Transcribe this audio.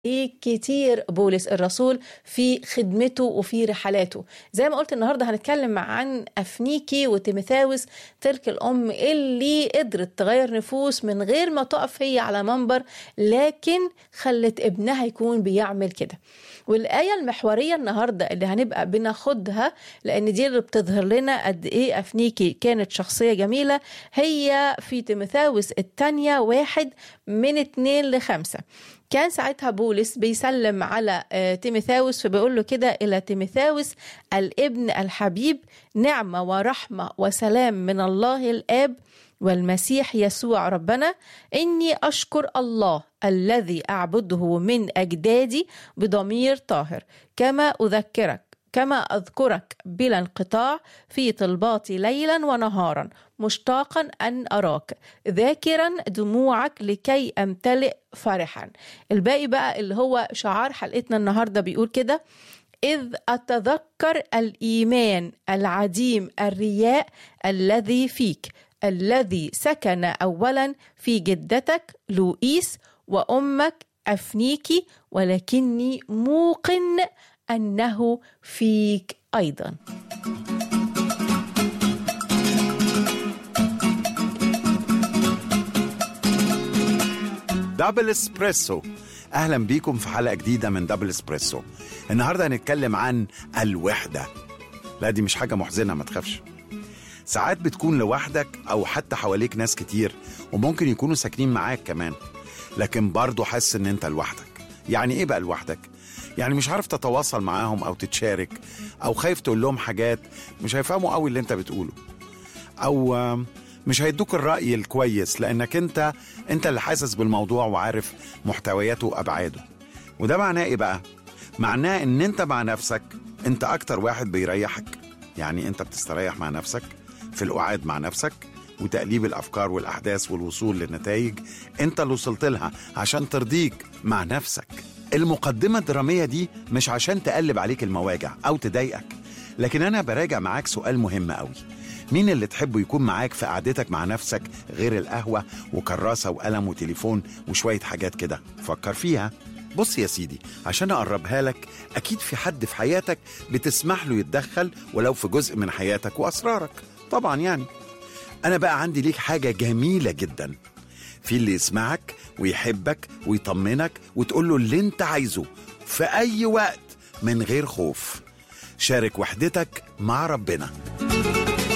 ايه كتير بولس الرسول في خدمته وفي رحلاته زي ما قلت النهارده هنتكلم عن افنيكي وتيموثاوس تلك الام اللي قدرت تغير نفوس من غير ما تقف هي على منبر لكن خلت ابنها يكون بيعمل كده والآية المحورية النهاردة اللي هنبقى بناخدها لأن دي اللي بتظهر لنا قد إيه أفنيكي كانت شخصية جميلة هي في تيموثاوس الثانية واحد من اتنين لخمسة كان ساعتها بولس بيسلم على تيموثاوس فبيقول له كده إلى تيموثاوس الابن الحبيب نعمة ورحمة وسلام من الله الآب والمسيح يسوع ربنا إني أشكر الله الذي أعبده من أجدادي بضمير طاهر كما أذكرك كما أذكرك بلا انقطاع في طلباتي ليلا ونهارا مشتاقا أن أراك ذاكرا دموعك لكي أمتلئ فرحا الباقي بقى اللي هو شعار حلقتنا النهاردة بيقول كده إذ أتذكر الإيمان العديم الرياء الذي فيك الذي سكن أولا في جدتك لوئيس وأمك أفنيكي ولكني موقن أنه فيك أيضا دبل اسبريسو اهلا بيكم في حلقه جديده من دبل اسبريسو النهارده هنتكلم عن الوحده لا دي مش حاجه محزنه ما تخافش ساعات بتكون لوحدك او حتى حواليك ناس كتير وممكن يكونوا ساكنين معاك كمان لكن برضه حاسس ان انت لوحدك يعني ايه بقى لوحدك يعني مش عارف تتواصل معاهم او تتشارك او خايف تقول لهم حاجات مش هيفهموا قوي اللي انت بتقوله او مش هيدوك الرأي الكويس لأنك أنت أنت اللي حاسس بالموضوع وعارف محتوياته وأبعاده وده معناه إيه بقى؟ معناه إن أنت مع نفسك أنت أكتر واحد بيريحك يعني أنت بتستريح مع نفسك في القعاد مع نفسك وتقليب الأفكار والأحداث والوصول لنتائج أنت اللي وصلت لها عشان ترضيك مع نفسك المقدمة الدرامية دي مش عشان تقلب عليك المواجع أو تضايقك لكن أنا براجع معاك سؤال مهم قوي مين اللي تحبه يكون معاك في قعدتك مع نفسك غير القهوة وكراسة وقلم وتليفون وشوية حاجات كده فكر فيها بص يا سيدي عشان أقربها لك أكيد في حد في حياتك بتسمح له يتدخل ولو في جزء من حياتك وأسرارك طبعا يعني أنا بقى عندي ليك حاجة جميلة جدا في اللي يسمعك ويحبك ويطمنك وتقول له اللي انت عايزه في أي وقت من غير خوف شارك وحدتك مع ربنا